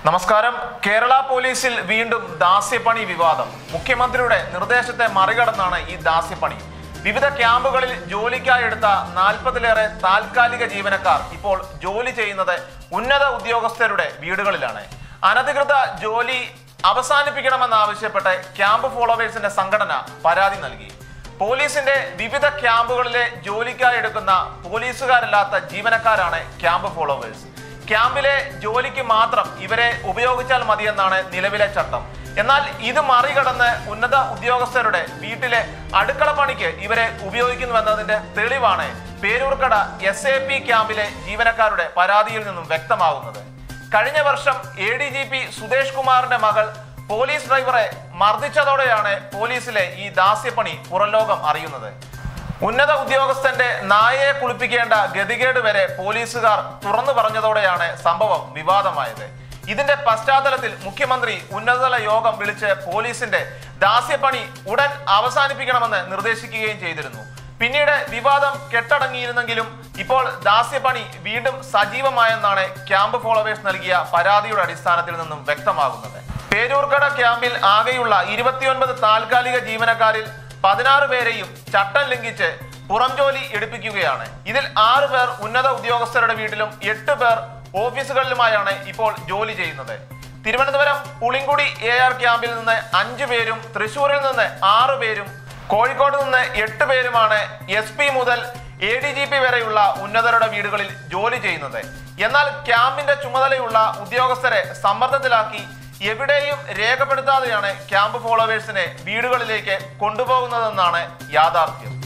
നമസ്കാരം കേരള പോലീസിൽ വീണ്ടും ദാസ്യപ്പണി വിവാദം മുഖ്യമന്ത്രിയുടെ നിർദ്ദേശത്തെ മറികടന്നാണ് ഈ ദാസ്യപ്പണി വിവിധ ക്യാമ്പുകളിൽ ജോലിക്കായി എടുത്ത നാൽപ്പതിലേറെ താൽക്കാലിക ജീവനക്കാർ ഇപ്പോൾ ജോലി ചെയ്യുന്നത് ഉന്നത ഉദ്യോഗസ്ഥരുടെ വീടുകളിലാണ് അനധികൃത ജോലി അവസാനിപ്പിക്കണമെന്നാവശ്യപ്പെട്ട് ക്യാമ്പ് ഫോളോവേഴ്സിന്റെ സംഘടന പരാതി നൽകി പോലീസിന്റെ വിവിധ ക്യാമ്പുകളിലെ ജോലിക്കായി എടുക്കുന്ന പോലീസുകാരല്ലാത്ത ജീവനക്കാരാണ് ക്യാമ്പ് ഫോളോവേഴ്സ് ക്യാമ്പിലെ ജോലിക്ക് മാത്രം ഇവരെ ഉപയോഗിച്ചാൽ മതിയെന്നാണ് നിലവിലെ ചട്ടം എന്നാൽ ഇത് മറികടന്ന് ഉന്നത ഉദ്യോഗസ്ഥരുടെ വീട്ടിലെ അടുക്കള പണിക്ക് ഇവരെ ഉപയോഗിക്കുന്നുവെന്നതിന്റെ തെളിവാണ് പേരൂർക്കട എസ് എ പി ക്യാമ്പിലെ ജീവനക്കാരുടെ പരാതിയിൽ നിന്നും വ്യക്തമാകുന്നത് കഴിഞ്ഞ വർഷം A D G P Sudesh കുമാറിന്റെ മകൾ പോലീസ് ഡ്രൈവറെ മർദ്ദിച്ചതോടെയാണ് പോലീസിലെ ഈ ദാസ്യപ്പണി പുറംലോകം അറിയുന്നത് ഉന്നത ഉദ്യോഗസ്ഥന്റെ നായയെ കുളിപ്പിക്കേണ്ട ഗതികേട് വരെ പോലീസുകാർ തുറന്നു പറഞ്ഞതോടെയാണ് സംഭവം വിവാദമായത് ഇതിന്റെ പശ്ചാത്തലത്തിൽ മുഖ്യമന്ത്രി ഉന്നതതല യോഗം വിളിച്ച് പോലീസിന്റെ ദാസ്യപ്പണി ഉടൻ അവസാനിപ്പിക്കണമെന്ന് നിർദ്ദേശിക്കുകയും ചെയ്തിരുന്നു പിന്നീട് വിവാദം കെട്ടടങ്ങിയിരുന്നെങ്കിലും ഇപ്പോൾ ദാസ്യപ്പണി വീണ്ടും സജീവമായെന്നാണ് ക്യാമ്പ് ഫോളോവേഴ്സ് നൽകിയ പരാതിയുടെ അടിസ്ഥാനത്തിൽ നിന്നും വ്യക്തമാകുന്നത് പേരൂർക്കട ക്യാമ്പിൽ ആകെയുള്ള ഇരുപത്തിയൊൻപത് താൽക്കാലിക ജീവനക്കാരിൽ പതിനാറ് പേരെയും ചട്ടം ലംഘിച്ച് പുറം ജോലി എടുപ്പിക്കുകയാണ് ഇതിൽ ആറ് പേർ ഉന്നത ഉദ്യോഗസ്ഥരുടെ വീട്ടിലും എട്ട് പേർ ഓഫീസുകളിലുമായാണ് ഇപ്പോൾ ജോലി ചെയ്യുന്നത് തിരുവനന്തപുരം പുളിങ്കുടി എ ആർ ക്യാമ്പിൽ നിന്ന് അഞ്ചു പേരും തൃശൂരിൽ നിന്ന് ആറ് പേരും കോഴിക്കോട് നിന്ന് എട്ട് പേരുമാണ് എസ് പി മുതൽ എ ഡി ജി പി വരെയുള്ള ഉന്നതരുടെ വീടുകളിൽ ജോലി ചെയ്യുന്നത് എന്നാൽ ക്യാമ്പിന്റെ ചുമതലയുള്ള ഉദ്യോഗസ്ഥരെ സമ്മർദ്ദത്തിലാക്കി എവിടെയും രേഖപ്പെടുത്താതെയാണ് ക്യാമ്പ് ഫോളോവേഴ്സിനെ വീടുകളിലേക്ക് കൊണ്ടുപോകുന്നതെന്നാണ് യാഥാർത്ഥ്യം